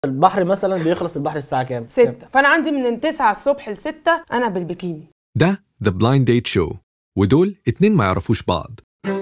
البحر مثلا بيخلص البحر الساعه كام 6 فانا عندي من 9 الصبح ل 6 انا بالبكيني ده The Blind Date Show ودول اتنين ما يعرفوش بعض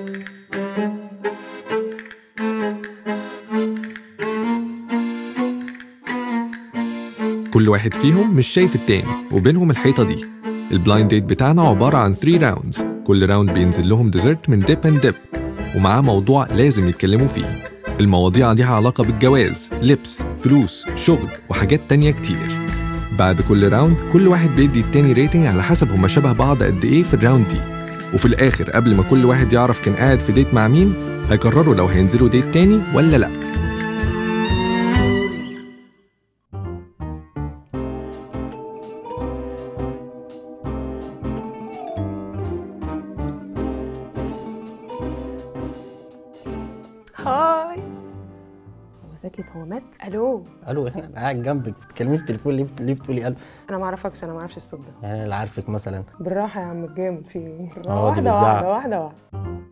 كل واحد فيهم مش شايف التاني وبينهم الحيطة دي البلايند ديت بتاعنا عبارة عن 3 راوندز كل راوند بينزل لهم ديزرت من ديب اند ديب ومعاه موضوع لازم يتكلموا فيه المواضيع ليها علاقة بالجواز لبس فلوس شغل وحاجات تانية كتير بعد كل راوند كل واحد بيدي التاني ريتنج على حسب هما شبه بعض قد ايه في الراوند دي وفي الاخر قبل ما كل واحد يعرف كان قاعد في ديت مع مين هيقرروا لو هينزلوا ديت تاني ولا لا هاي هو ساكت هو مات الو الو انا قاعد جنبك بتكلمي في التليفون ليه ليه بتقولي الو انا ما اعرفكش انا ما اعرفش الصوت ده يعني اللي عارفك مثلا بالراحه يا عم الجامد في ايه بالراحة، اه، دي واحده بتزعق. واحده واحده واحده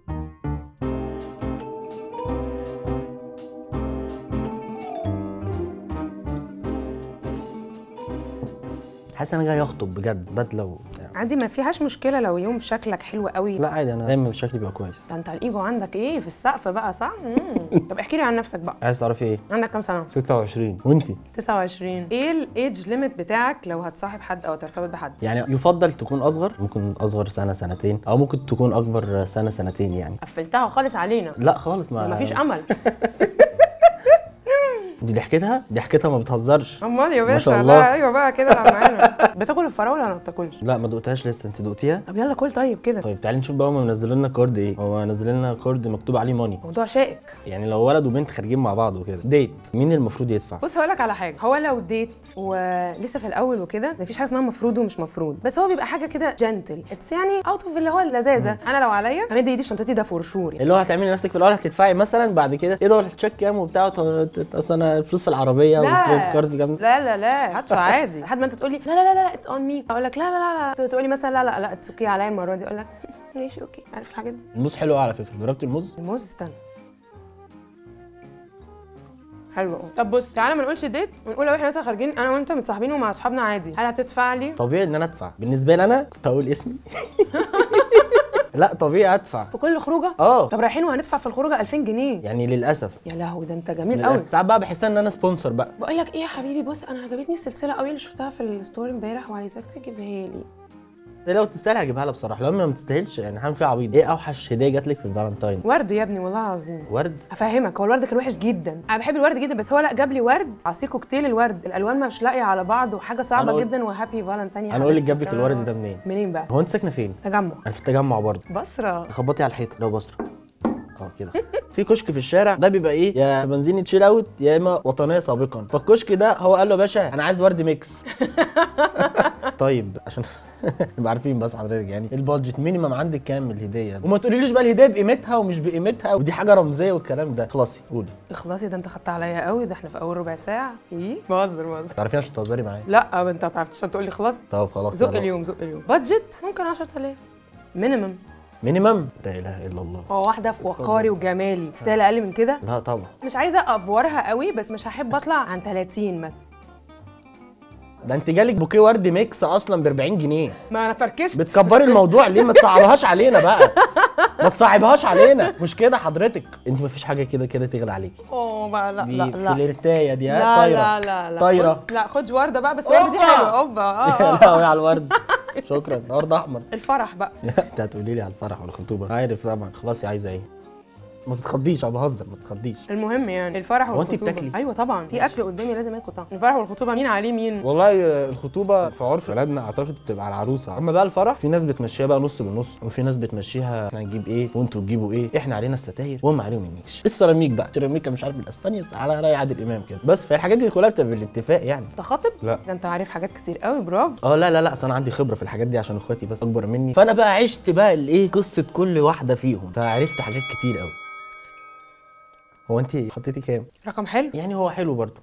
حاسس ان انا جاي اخطب بجد بدله وبتاع عادي ما فيهاش مشكله لو يوم شكلك حلو قوي لا عادي انا دايما شكلي بيبقى كويس ده انت الايجو عندك ايه في السقف بقى صح مم. طب احكي لي عن نفسك بقى عايز تعرفي ايه عندك كام سنه 26 وانتي 29 ايه الايدج ليميت بتاعك لو هتصاحب حد او ترتبط بحد يعني يفضل تكون اصغر ممكن اصغر سنه سنتين او ممكن تكون اكبر سنه سنتين يعني قفلتها خالص علينا لا خالص ما ما فيش امل دي ضحكتها ضحكتها ما بتهزرش امال يا ما باشا شاء الله. لا ايوه بقى كده معانا بتاكل الفراوله ولا ما بتاكلش لا ما دقتهاش لسه انت دقتيها طب يلا كل طيب كده طيب تعالي نشوف بقى هم منزلين لنا كارد ايه هو منزل لنا كارد مكتوب عليه ماني موضوع شائك يعني لو ولد وبنت خارجين مع بعض وكده ديت مين المفروض يدفع بص هقول لك على حاجه هو لو ديت ولسه في الاول وكده مفيش حاجه اسمها مفروض ومش مفروض بس هو بيبقى حاجه كده جنتل اتس يعني اوت اوف اللي هو اللذاذه انا لو عليا همد ايدي في شنطتي ده فور شور يعني اللي هو هتعملي نفسك في الاول هتدفعي مثلا بعد كده ايه ده ولا هتشيك كام وبتاع وت- ت- اصل انا الفلوس في العربيه والكريدت كارد جنب لا لا لا هدفع عادي لحد ما انت تقول لي لا لا لا لا اتس اون مي اقول لك لا لا لا لا تقول لي مثلا لا لا لا اتس اوكي عليا المره دي اقول لك ماشي اوكي عارف الحاجات دي الموز حلو أوي على فكره جربت الموز الموز استنى حلو أوي. طب بص تعالى ما نقولش ديت ونقول لو احنا مثلا خارجين انا وانت متصاحبين ومع اصحابنا عادي هل هتدفع لي طبيعي ان انا ادفع بالنسبه لي انا كنت هقول اسمي لا طبيعي ادفع في كل خروجه اه طب رايحين وهندفع في الخروجه 2000 جنيه يعني للاسف يا لهوي ده انت جميل قوي ساعات بقى بحس ان انا سبونسر بقى بقول لك ايه يا حبيبي بص انا عجبتني السلسله قوي اللي شفتها في الستوري امبارح وعايزاك تجيبها لي ده لو تستاهل هجيبها لها بصراحه لو ما تستاهلش يعني هعمل فيها عبيط ايه اوحش هديه جات لك في الفالنتاين ورد يا ابني والله العظيم ورد افهمك هو الورد كان وحش جدا انا بحب الورد جدا بس هو لا جاب لي ورد عصير كوكتيل الورد الالوان مش لاقيه على بعض وحاجه صعبه أنا أقول- جدا وهابي فالنتين يا انا اقول لك حبيبتي. جاب لك الورد ده منين منين بقى هو انت ساكنه فين تجمع انا في التجمع برضه بصره خبطي على الحيطه لو بصره اه كده في كشك في الشارع ده بيبقى ايه يا بنزين تشيل اوت يا اما وطنيه سابقا فالكشك ده هو قال له يا باشا انا عايز ورد ميكس طيب عشان نبقى عارفين بس حضرتك يعني البادجت مينيمم عندك كام من الهديه وما تقوليليش بقى الهديه بقيمتها ومش بقيمتها ودي حاجه رمزيه والكلام ده خلاصي قولي اخلاصي ده انت خدت عليا قوي ده احنا في اول ربع ساعه ايه بهزر بهزر تعرفين عشان تهزري معايا لا ما انت ما تعرفش تقول لي خلاص طب خلاص زق يلا. اليوم زق اليوم بادجت ممكن 10000 مينيمم مينيمم لا اله الا الله هو واحده في وقاري وجمالي تستاهل اقل من كده لا طبعا مش عايزه افورها قوي بس مش هحب اطلع عن 30 مثلا ده انت جالك بوكيه ورد ميكس اصلا ب 40 جنيه ما انا فركشت بتكبري الموضوع ليه ما تصعبهاش علينا بقى ما تصعبهاش علينا مش كده حضرتك انت ما فيش حاجه كده كده تغلى عليكي اوه بقى لا دي لا لا فليرتايه دي ها لا طايره لا لا لا طايره بص، لا خد ورده بقى بس الورده دي أوبا. حلوه اوبا اه يا اه لهوي على الورد شكرا ورد احمر الفرح بقى انت هتقولي لي على الفرح ولا الخطوبه عارف طبعا خلاص يا عايزه ايه ما تتخضيش انا بهزر ما تتخضيش المهم يعني الفرح هو انت والخطوبه بتاكلي؟ ايوه طبعا في اكل قدامي لازم اكل طبعا الفرح والخطوبه مين عليه مين والله الخطوبه في عرف بلدنا اعتقد بتبقى على العروسه اما بقى الفرح في ناس بتمشيها بقى نص بالنص وفي ناس بتمشيها احنا هنجيب ايه وانتوا تجيبوا ايه احنا علينا الستاير وهم عليهم النيش السيراميك بقى السيراميك مش عارف بالاسبانيا بس على راي عادل امام كده بس فالحاجات دي كلها بتبقى بالاتفاق يعني انت خاطب لا. ده انت عارف حاجات كتير قوي برافو اه لا لا لا اصل انا عندي خبره في الحاجات دي عشان اخواتي بس اكبر مني فانا بقى عشت بقى الايه قصه كل واحده فيهم فعرفت حاجات كتير قوي هو انت حطيتي كام رقم حلو يعني هو حلو برضه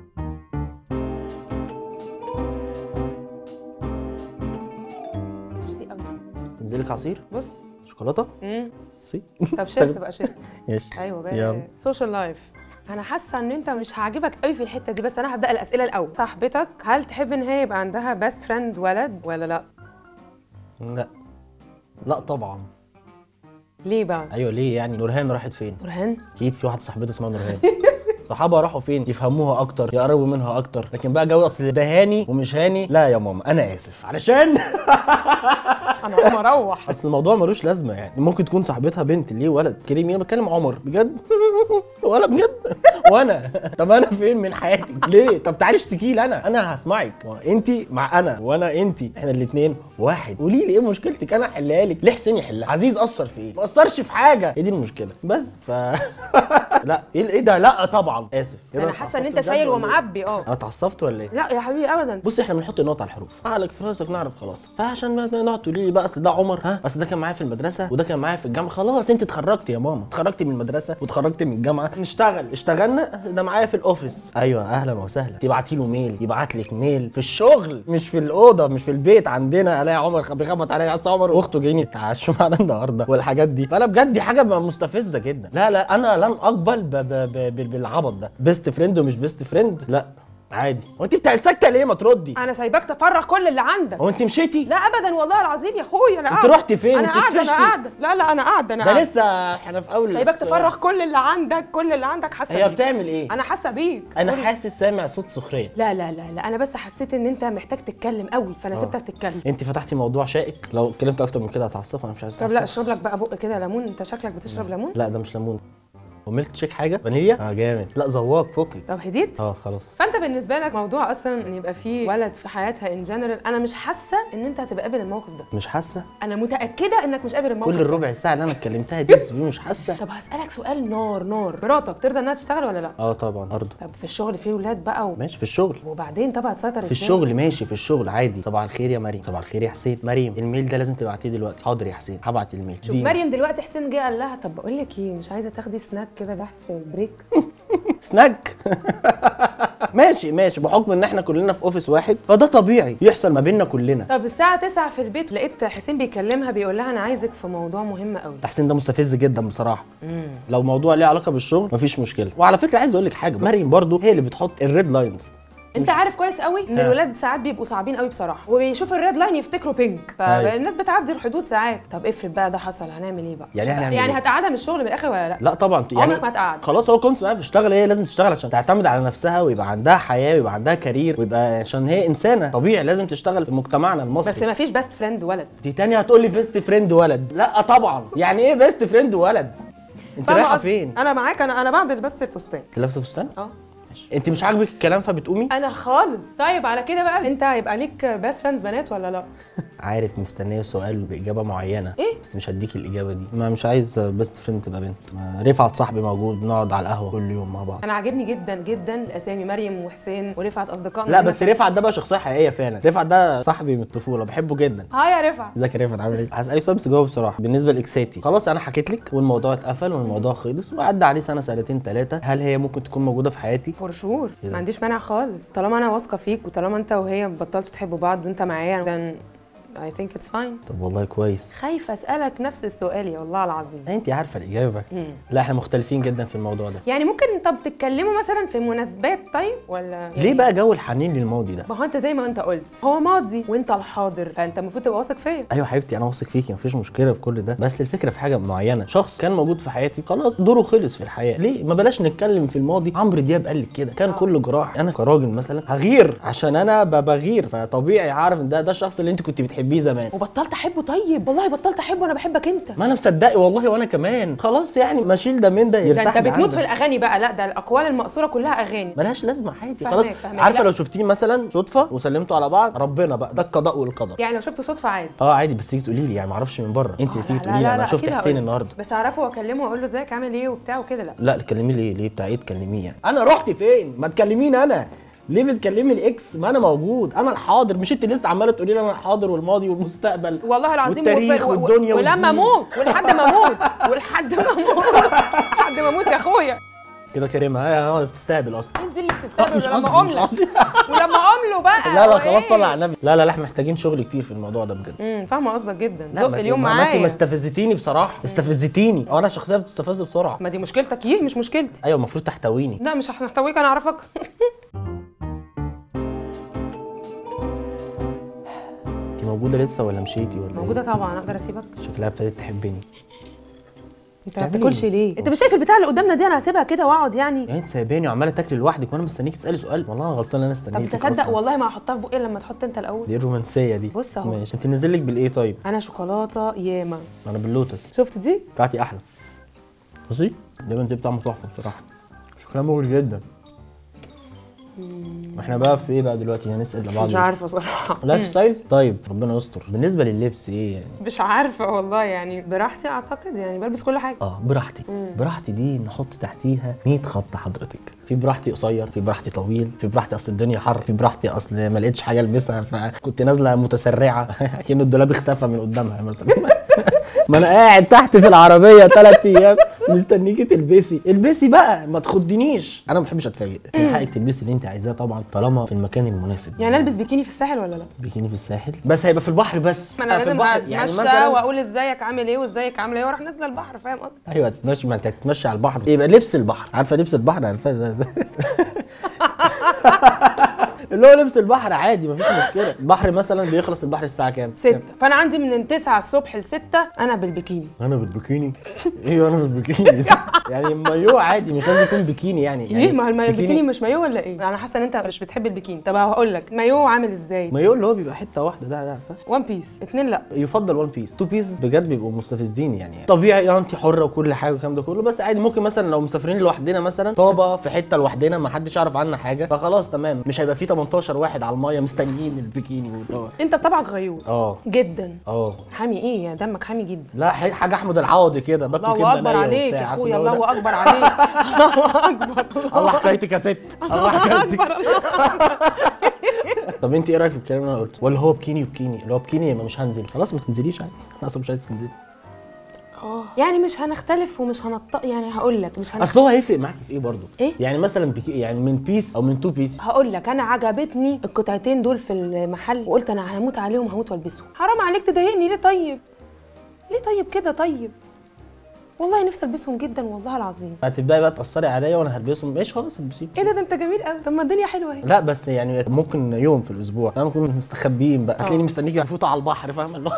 ميرسي قوي نزلك عصير بص شوكولاته امم سي طب شيرس بقى شيرس ماشي ايوه يلا. بقى سوشيال لايف انا حاسه ان انت مش هعجبك قوي في الحته دي بس انا هبدا الاسئله الاول صاحبتك هل تحب ان هي يبقى عندها بيست فريند ولد ولا لا لا لا طبعا ليه بقى ايوه ليه يعني نورهان راحت فين برهان اكيد في واحده صاحبتي اسمها نورهان صحابها راحوا فين يفهموها اكتر يقربوا منها اكتر لكن بقى جو اصل ده هاني ومش هاني لا يا ماما انا اسف علشان انا هقوم اروح اصل الموضوع ملوش لازمه يعني ممكن تكون صاحبتها بنت ليه ولد كريم انا بتكلم عمر بجد ولا بجد وانا طب انا فين من حياتك ليه طب تعالي اشتكي لي انا انا هسمعك انت مع انا وانا انت احنا الاثنين واحد قولي لي ايه مشكلتك انا احلها لك ليه حسين يحلها عزيز اثر في ايه ما اثرش في حاجه هي دي المشكله بس ف لا ايه ايه ده لا طبعا اسف إيه ده انا حاسه ان اتعصبت انت بجد شايل ولا إيه؟ ومعبي اه انا اتعصبت ولا ايه لا يا حبيبي ابدا بصي احنا بنحط النقط على الحروف عقلك في راسك نعرف خلاص فعشان ما نقعد تقولي لي بقى اصل ده عمر ها اصل ده كان معايا في المدرسه وده كان معايا في الجامعه خلاص انت اتخرجتي يا ماما اتخرجتي من المدرسه واتخرجتي من الجامعه نشتغل اشتغلنا ده معايا في الاوفيس ايوه اهلا وسهلا تبعتي له ميل يبعت لك ميل في الشغل مش في الاوضه مش في البيت عندنا الاقي عمر بيخبط عليا اصل عمر واخته جايين يتعشوا معانا النهارده والحاجات دي فانا بجد دي حاجه مستفزه جدا لا لا انا لن اقبل ب ب ب ب بالعبط ده بيست فريند ومش بيست فريند لا عادي هو انت بتاعت ساكته ليه ما تردي انا سايباك تفرغ كل اللي عندك هو انت مشيتي لا ابدا والله العظيم يا اخويا انا انت قاعدة. رحتي فين؟ انا انت قاعده انا اتفشتي؟ قاعده لا لا انا قاعده انا ده قاعده لسه احنا في اول سايباك الس- تفرغ كل اللي عندك كل اللي عندك حاسه هي بيك. بتعمل ايه انا حاسه بيك انا قولي. حاسس سامع صوت سخريه لا لا لا لا انا بس حسيت ان انت محتاج تتكلم قوي فانا سبتك تتكلم انت فتحتي موضوع شائك لو اتكلمت اكتر من كده هتعصب انا مش عايز طب لا أتعصب. اشرب لك بقى بق كده ليمون انت شكلك بتشرب ليمون لا ده مش ليمون وميلك تشيك حاجه فانيليا اه جامد لا زواق فكك طب هديت اه خلاص فانت بالنسبه لك موضوع اصلا ان يبقى في ولد في حياتها ان جنرال انا مش حاسه ان انت هتبقى قابل الموقف ده مش حاسه انا متاكده انك مش قابل الموقف كل ده. الربع ساعه اللي انا اتكلمتها دي بتقولي مش حاسه طب هسالك سؤال نار نار مراتك ترضى انها تشتغل ولا لا اه طبعا ارض طب في الشغل في ولاد بقى و... ماشي في الشغل وبعدين طب هتسيطر في الشغل ماشي في الشغل عادي صباح الخير يا مريم صباح الخير يا حسين مريم الميل ده لازم تبعتيه دلوقتي حاضر يا حسين هبعت الميل شوف دي. مريم دلوقتي حسين جه قال لها طب بقول لك ايه مش عايزه تاخدي سناك كده تحت في البريك سناك ماشي ماشي بحكم ان احنا كلنا في اوفيس واحد فده طبيعي يحصل ما بيننا كلنا طب الساعه 9 في البيت لقيت حسين بيكلمها بيقول لها انا عايزك في موضوع مهم قوي تحسين ده مستفز جدا بصراحه لو موضوع ليه علاقه بالشغل مفيش مشكله وعلى فكره عايز اقول لك حاجه مريم برضو هي اللي بتحط الريد لاينز انت عارف كويس قوي ان ها. الولاد ساعات بيبقوا صعبين قوي بصراحه وبيشوف الريد لاين يفتكروا بينك أيوة. فالناس بتعدي الحدود ساعات طب افرض بقى ده حصل هنعمل ايه بقى يعني مش هت- هنعمل يعني إيه؟ هتقعدها من الشغل من الاخر ولا لا لا طبعا يعني عمرك ما هتقعد. خلاص هو كونس بقى بتشتغل هي لازم تشتغل عشان تعتمد على نفسها ويبقى عندها حياه ويبقى عندها كارير ويبقى عشان هي انسانه طبيعي لازم تشتغل في مجتمعنا المصري بس ما فيش بيست فريند ولد دي تاني هتقول لي بيست فريند ولد لا طبعا يعني ايه بيست فريند ولد انت فاهمة رايحه قصدي؟ فين انا معاك انا انا بعدل بس الفستان انت لابسه فستان اه انت مش عاجبك الكلام فبتقومي انا خالص طيب على كده بقى انت هيبقى ليك بيست فريندز بنات ولا لا عارف مستنيه سؤال باجابه معينه إيه؟ بس مش هديك الاجابه دي ما مش عايز بيست فريند تبقى بنت ما رفعت صاحبي موجود بنقعد على القهوه كل يوم مع بعض انا عاجبني جدا جدا الاسامي مريم وحسين ورفعت اصدقائنا لا هنا بس في- رفعت ده بقى شخصيه حقيقيه فعلا رفعت ده صاحبي من الطفوله بحبه جدا هاي يا رفعت ازيك يا رفعت عامل ايه؟ هسألك سؤال بس جاوب بصراحه بالنسبه لاكساتي خلاص انا حكيت لك والموضوع اتقفل والموضوع خلص وعدى عليه سنه سنتين ثلاثه هل هي ممكن تكون موجوده في حياتي؟ فور شور إيه ده؟ ما عنديش مانع خالص طالما انا واثقه فيك وطالما انت وهي بطلتوا تحبوا بعض وانت معايا then I think it's fine طب والله كويس خايفه اسالك نفس السؤال يا والله العظيم انت عارفه الاجابه مم. لا احنا مختلفين جدا في الموضوع ده يعني ممكن طب تتكلموا مثلا في مناسبات طيب ولا يعني ليه بقى جو الحنين للماضي ده؟ ما هو انت زي ما انت قلت هو ماضي وانت الحاضر فانت المفروض تبقى واثق فيا ايوه حبيبتي انا واثق فيكي مفيش مشكله في كل ده بس الفكره في حاجه معينه شخص كان موجود في حياتي خلاص دوره خلص في الحياه ليه ما بلاش نتكلم في الماضي عمرو دياب قال لك كده كان كله جراح انا كراجل مثلا هغير عشان انا ب- بغير فطبيعي عارف ان ده ده الشخص اللي انت كنت بتحبيه زمان وبطلت احبه طيب والله بطلت احبه وانا بحبك انت ما انا مصدقي والله وانا كمان خلاص يعني ما اشيل ده من ده ده يرتاح انت لي بتموت في عندك. الاغاني بقى لا ده الاقوال المقصوره كلها اغاني ملهاش لازمه عادي فهماك- خلاص فهماك. عارفه لا. لو شفتيه مثلا صدفه وسلمتوا على بعض ربنا بقى ده القضاء والقدر يعني لو شفته صدفه عادي اه عادي بس تيجي تقولي لي يعني ما اعرفش من بره انت اللي آه، تيجي لا- تقولي لا- لي انا لا، شفت أكيد حسين هقول. النهارده بس اعرفه واكلمه واقول له ازيك عامل ايه وبتاع وكده لا لا تكلميه ليه ليه بتاع ايه تكلميه يعني انا رحت فين ما تكلميني انا ليه بتكلمي الاكس ما انا موجود انا الحاضر مش انت لسه عماله تقولي لي انا الحاضر والماضي والمستقبل والله العظيم والتاريخ وف- و- و- والدنيا ولما والدين. اموت ولحد ما اموت ولحد ما اموت لحد ما اموت يا اخويا كده كريمه ها بتستهبل اصلا انت اللي لا، بتستهبل مش ولما قصدي اقوم مش لك قصدي ولما اقوم له بقى لا لا هو خلاص إيه؟ صلي على النبي لا لا لا احنا محتاجين شغل كتير في الموضوع ده بجد امم فاهمه قصدك جدا لا زق ما- اليوم ما- ما انت ما معايا استفزتيني بصراحه استفزتيني اه انا شخصيه بتستفز بسرعه ما دي مشكلتك يه مش مشكلتي ايوه المفروض تحتويني لا مش هنحتويك انا اعرفك انت موجوده لسه ولا مشيتي ولا موجوده إيه؟ طبعا اقدر اسيبك شكلها ابتدت تحبني انت ما بتعملي بتاكلش إيه؟ ليه انت مش شايف البتاع اللي قدامنا دي انا هسيبها كده واقعد يعني يعني انت سايباني وعماله تاكلي لوحدك وانا مستنيك تسالي سؤال والله انا غلطان ان انا طب استنيتك تصدق أصلاً. والله ما هحطها في بقي لما تحط انت الاول دي الرومانسيه دي بص أهو. ماشي انت نزل لك بالايه طيب انا شوكولاته ياما انا باللوتس شفت دي بتاعتي احلى بصي دايما دي بطعم تحفه بصراحه شكلها مغري جدا احنا بقى في ايه بقى دلوقتي هنسال لبعض مش إيه؟ عارفه صراحه لايف ستايل طيب ربنا يستر بالنسبه لللبس ايه يعني مش عارفه والله يعني براحتي اعتقد يعني بلبس كل حاجه اه براحتي براحتي دي نحط تحتيها 100 خط حضرتك في براحتي قصير في براحتي طويل في براحتي اصل الدنيا حر في براحتي اصل ما لقيتش حاجه البسها فكنت نازله متسرعه كأن الدولاب اختفى من قدامها مثلا ما انا قاعد تحت في العربيه ثلاث ايام مستنيكي تلبسي البسي بقى ما تخضنيش انا ما بحبش اتفاجئ من حقك تلبسي اللي انت عايزاه طبعا طالما في المكان المناسب يعني البس بيكيني في الساحل ولا لا بيكيني في الساحل بس هيبقى في البحر بس ما انا في لازم البحر اتمشى واقول ازيك عامل ايه وازيك عامله ايه واروح نازله البحر فاهم قصدي ايوه تتمشي ما انت هتتمشي على البحر يبقى لبس البحر عارفه لبس البحر عارفه اللي هو لبس البحر عادي مفيش مشكله البحر مثلا بيخلص البحر الساعه كام ستة فانا عندي من 9 الصبح ل 6 انا بالبيكيني انا بالبيكيني ايه انا بالبيكيني يعني مايو عادي مش لازم يكون بيكيني يعني يعني ليه ما هو الما- البيكيني مش مايو ولا ايه انا حاسه ان انت مش بتحب البيكيني طب هقول لك مايو عامل ازاي مايو اللي هو بيبقى حته واحده ده ده عارفه وان بيس اتنين لا يفضل وان بيس تو بيس بجد بيبقوا مستفزين يعني طبيعي يعني انت حره وكل حاجه والكلام ده كله بس عادي ممكن مثلا لو مسافرين لوحدنا مثلا طابه في حته لوحدنا ما حدش يعرف عنها حاجه فخلاص تمام مش هيبقى في 18 واحد على المايه مستنيين البيكيني واللي هو انت بطبعك غيور اه جدا اه حامي ايه يا دمك حامي جدا لا ح- حاجه احمد العوضي كده باكل الله كبده اكبر نية عليك وبتاع، يا عارف اخويا اللي هو ده؟ الله اكبر عليك الله اكبر الله حكايتك يا ست الله حكايتك اكبر طب انت ايه رايك في الكلام اللي انا قلته ولا هو بكيني وبكيني اللي هو بكيني يبقى مش هنزل خلاص ما تنزليش عادي انا اصلا مش عايز تنزلي يعني مش هنختلف ومش هنط يعني هقول لك مش هنختلف اصل هو هيفرق معاك في ايه برضه إيه؟ يعني مثلا بكي... يعني من بيس او من تو بيس هقول لك انا عجبتني القطعتين دول في المحل وقلت انا هموت عليهم هموت والبسهم حرام عليك تضايقني ليه طيب ليه طيب كده طيب والله نفسي البسهم جدا والله العظيم هتبداي بقى تاثري عليا وانا هلبسهم ماشي خلاص البسيهم ايه ده ده انت جميل قوي طب ما الدنيا حلوه اهي لا بس يعني ممكن يوم في الاسبوع انا ممكن مستخبيين بقى هتلاقيني مستنيكي فوطه على البحر فاهمه اللي هو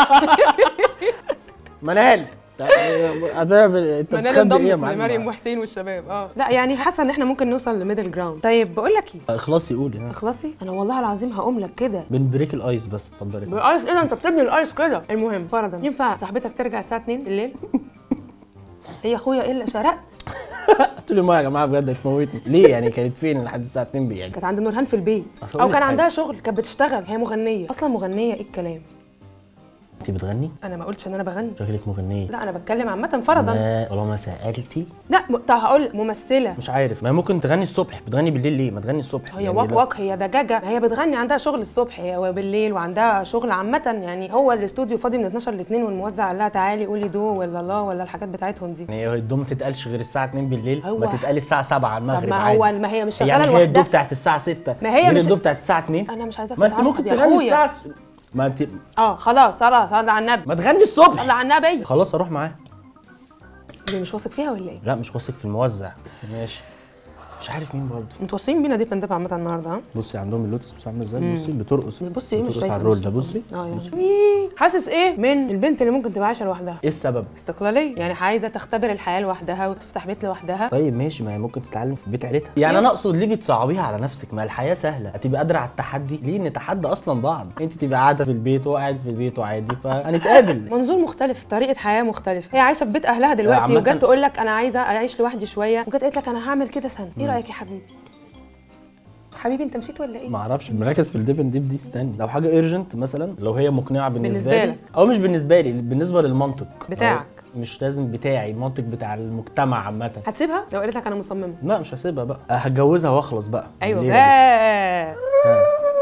منال انا انت منال بتخبي ايه يا انضمت لمريم معلم وحسين والشباب اه لا يعني حاسه ان احنا ممكن نوصل لميدل جراوند طيب بقول لك ايه اخلصي قولي ها. اخلصي انا والله العظيم هقوم لك كده بنبريك الايس بس اتفضلي بالايس ايه ده انت بتبني الايس كده المهم فرضا ينفع صاحبتك ترجع الساعه 2 بالليل هي يا اخويا ايه اللي شرقت قلت له ما يا جماعه بجد هتموتني ليه يعني كانت فين لحد الساعه 2 بي يعني كانت عند نورهان في البيت أصل او أقول لك كان حاجة. عندها شغل كانت بتشتغل هي مغنيه اصلا مغنيه ايه الكلام انت بتغني انا ما قلتش ان انا بغني شكلك مغنيه لا انا بتكلم عامه فرضا ما طالما سالتي لا م... طب هقول ممثله مش عارف ما ممكن تغني الصبح بتغني بالليل ليه ما تغني الصبح هي يعني واك لا- واك هي دجاجه هي بتغني عندها شغل الصبح هي وبالليل وعندها شغل عامه يعني هو الاستوديو فاضي من 12 ل 2 والموزع قال لها تعالي قولي دو ولا لا ولا الحاجات بتاعتهم دي يعني هي الدوم ما تتقالش غير الساعه 2 بالليل هو- ما تتقال الساعه 7 على طب المغرب ما عادي هو ما هي مش شغاله يعني هي الدوب لوحدها بتاعت الساعه 6 ما هي غير مش- الدوب بتاعت الساعه 2 انا مش عايزاك ما انت تتعصب ممكن يا تغني اخويا الساعه س- ما انت اه خلاص خلاص صلي على النبي ما تغني الصبح صلي على النبي خلاص اروح معاه دي مش واثق فيها ولا ايه لا مش واثق في الموزع ماشي بس مش عارف مين برضه متوصيين بينا دي بندب عامه النهارده ها بصي عندهم اللوتس بصي عامله ازاي بصي بترقص بصي ايه مش بترقص شايفه على الرول مش ده شايفة. بصي اه يعني بصي. ويه. حاسس ايه من البنت اللي ممكن تبقى عايشه لوحدها ايه السبب استقلاليه يعني عايزه تختبر الحياه لوحدها وتفتح بيت لوحدها طيب ماشي ما هي ممكن تتعلم في بيت عيلتها يعني يس. انا اقصد ليه بتصعبيها على نفسك ما الحياه سهله هتبقى قادره على التحدي ليه نتحدى اصلا بعض انت تبقى قاعده في البيت وهو قاعد في البيت وعادي فهنتقابل منظور مختلف طريقه حياه مختلفه هي عايشه في بيت اهلها دلوقتي عامة- وجت تقول لك انا عايزه اعيش لوحدي شويه وجت قالت لك انا هعمل كده سنه ايه رايك يا حبيبي حبيبي انت مشيت ولا ايه ما اعرفش مركز في الديفن ديب دي استني لو حاجه ايرجنت مثلا لو هي مقنعه بالنسبه, بالنسبة لي لك. او مش بالنسبه لي بالنسبه للمنطق بتاعك. أو مش لازم بتاعي المنطق بتاع المجتمع عامه هتسيبها لو قالت لك انا مصممه لا مش هسيبها بقى هتجوزها واخلص بقى ايوه الليلة دي. بقى ها.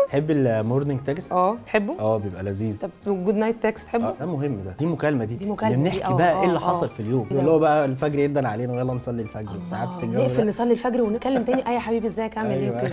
تحب المورنينج تكست اه تحبه اه بيبقى لذيذ طب جود نايت تكست تحبه اه ده مهم ده دي مكالمه دي دي مكالمة اللي دي، بنحكي اه، بقى اه، ايه اللي اه. حصل في اليوم كده. اللي هو بقى الفجر يدن علينا ويلا نصلي الفجر وبتاع عارف آه، الجو نقفل ده نصلي الفجر ونتكلم تاني اي يا حبيبي ازيك عامل ايه أيوة. وكده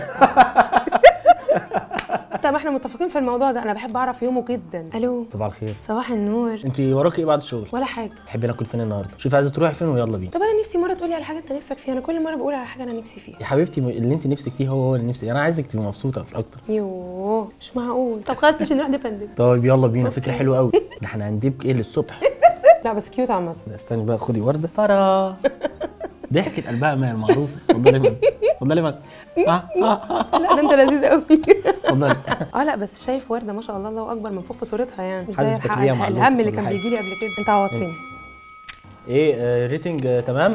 طب احنا متفقين في الموضوع ده انا بحب اعرف يومه جدا الو صباح الخير صباح النور انت وراكي ايه بعد الشغل ولا حاجه تحبي ناكل فين النهارده شوفي عايزه تروحي فين ويلا بينا طب انا نفسي مره تقولي على حاجه انت نفسك فيها انا كل مره بقول على حاجه انا نفسي فيها يا حبيبتي اللي انت نفسك فيه هو هو اللي نفسي انا عايزك تبقي مبسوطه في الاكتر يوه مش معقول طب خلاص مش نروح ديبندنت طيب يلا بينا فكره حلوه قوي ده احنا هنديك ايه للصبح لا بس كيوت عامه لا، استني بقى خدي ورده ترى ضحكت قلبها مان معروف اتفضلي مان اتفضلي مان آه، آه، آه، لا ده انت لذيذ قوي اتفضلي اه لا بس شايف ورده ما شاء الله الله اكبر من فوق في صورتها يعني مش حاسس زي بتاكليها الح- مع الهم اللوتس اللي ولا كان حاجة. بيجي لي قبل كده انت عوضتني ايه آه، ريتنج آه، تمام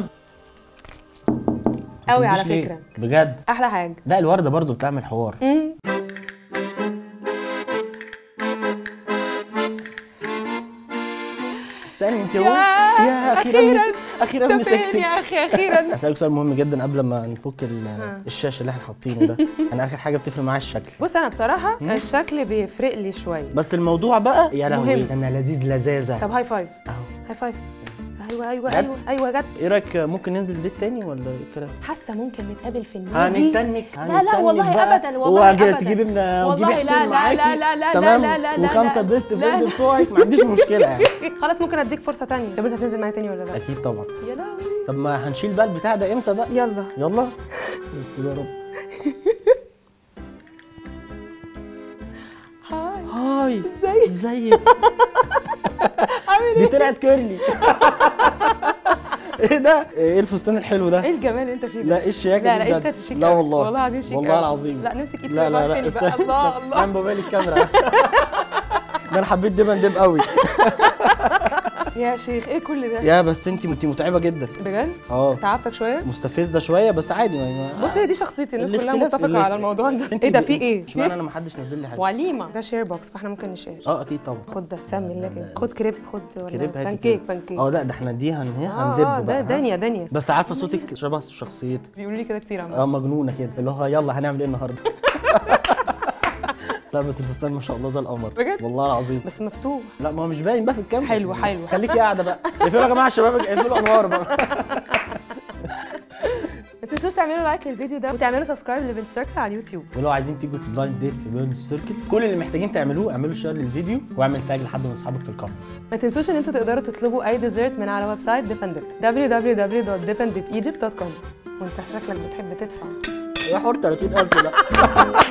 قوي على تديش ليه؟ فكره بجد احلى حاجه لا الورده برضو بتعمل حوار امم استني انت يا يا اخيرا أخيراً. مس... اخيرا انت فين مسكتك يا اخي اخيرا اسالك سؤال مهم جدا قبل ما نفك ال- الشاشه اللي احنا حاطينه ده انا اخر حاجه بتفرق معايا الشكل بص انا بصراحه الشكل بيفرق لي شويه بس الموضوع بقى يا لهوي مهم. انا لذيذ لذاذه طب هاي فايف اهو هاي فايف ايوه ايوه جد؟ ايوه ايوه جت ايه رايك ممكن ننزل ديت تاني ولا ايه الكلام حاسه ممكن نتقابل في النادي هنتنك لا لا هنتنك والله بقى. ابدا والله وأجي ابدا تجيبي من والله وتجيبي لا حسين لا معاكي لا لا لا تمام لا لا لا وخمسه لا. بيست لا فريند لا. بتوعك ما عنديش مشكله يعني خلاص ممكن اديك فرصه تانية طب انت هتنزل معايا تاني ولا لا اكيد طبعا يا لهوي طب ما هنشيل بقى البتاع ده امتى بقى يلا يلا بس يا رب هاي هاي ازيك؟ ازيك عامل دي ايه طلعت كيرلي ايه ده ايه الفستان الحلو ده ايه الجمال اللي انت فيه ده لا ايه الشياكه لا دي لا بجد؟ انت شيك لا أوي. والله والله العظيم شيك والله أوي. العظيم لا نمسك ايد لا لا لا تاني بقى استنى الله استنى. الله جنب بالي الكاميرا ده انا حبيت دبن دب قوي يا شيخ ايه كل ده يا بس انت انت متعبه جدا بجد اه تعبتك شويه مستفزه شويه بس عادي ما بص هي دي شخصيتي الناس كلها الاختلاف- متفقه الاخ- على الموضوع ده انت ايه ده ب- في ايه اشمعنى انا ما حدش نزل لي حاجه وليمه ده شير بوكس فاحنا ممكن نشير اه اكيد طبعا خد ده سمي الله كده خد كريب خد ولا كريب هاتي بانكيك كريب. بانكيك اه لا ده احنا دي هن اه هندب اه بقى ده ها؟ دانيا دانيا بس عارفه صوتك شبه شخصيتك بيقولوا لي كده كتير عم اه مجنونه كده اللي هو يلا هنعمل ايه النهارده لا بس الفستان ما شاء الله زي القمر بجد؟ والله العظيم بس مفتوح لا ما هو مش باين بقى في الكاميرا حلو، حلو. خليكي قاعده بقى اقفلوا يا جماعه الشباب اقفلوا انوار بقى ما تنسوش تعملوا لايك للفيديو ده وتعملوا سبسكرايب لبن سيركل على اليوتيوب ولو عايزين تيجوا في بلايند ديت في بيرن سيركل كل اللي محتاجين تعملوه اعملوا شير للفيديو واعمل تاج لحد من اصحابك في الكومنت ما تنسوش ان انتوا تقدروا تطلبوا اي ديزرت من على ويب سايت ديفندب www.dependipegypt.com وانت شكلك بتحب تدفع يا حوار 30000 ده